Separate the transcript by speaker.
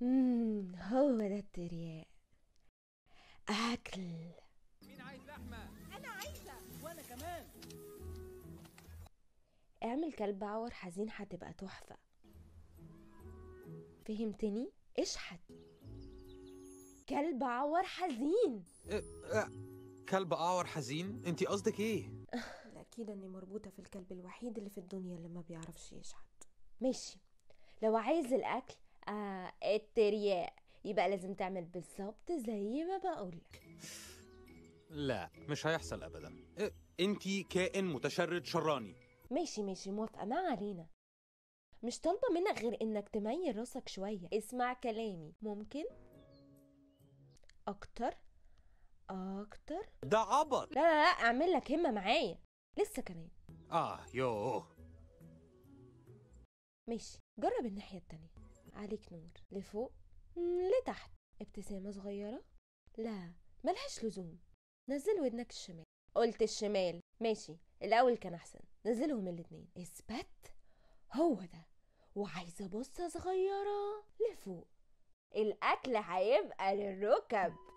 Speaker 1: مم هو ده الترياق أكل
Speaker 2: مين عايز لحمة؟
Speaker 3: وانا كمان
Speaker 1: اعمل كلب عور حزين هتبقى تحفة فهمتني؟ اشحت كلب عور حزين
Speaker 2: إيه، آه، كلب أعور حزين؟ أنت قصدك إيه؟
Speaker 1: أكيد إني مربوطة في الكلب الوحيد اللي في الدنيا اللي ما بيعرفش يشحت ماشي لو عايز الأكل آه الترياق يبقى لازم تعمل بالظبط زي ما بقولك
Speaker 2: لا مش هيحصل أبدا إيه، أنت كائن متشرد شراني
Speaker 1: ماشي ماشي موافقة ما علينا مش طالبة منك غير إنك تميل راسك شوية اسمع كلامي ممكن؟ أكتر أكتر
Speaker 2: ده عبط
Speaker 1: لا لا لا أعمل لك همة معايا لسه كمان
Speaker 2: آه يوه
Speaker 1: ماشي جرب الناحية التانية عليك نور لفوق مم، لتحت ابتسامة صغيرة لا ملهاش لزوم نزل ودنك الشمال قلت الشمال ماشي الأول كان أحسن نزلهم الاتنين اثبت هو ده وعايزة بصة صغيرة لفوق الأكل هيبقى للركب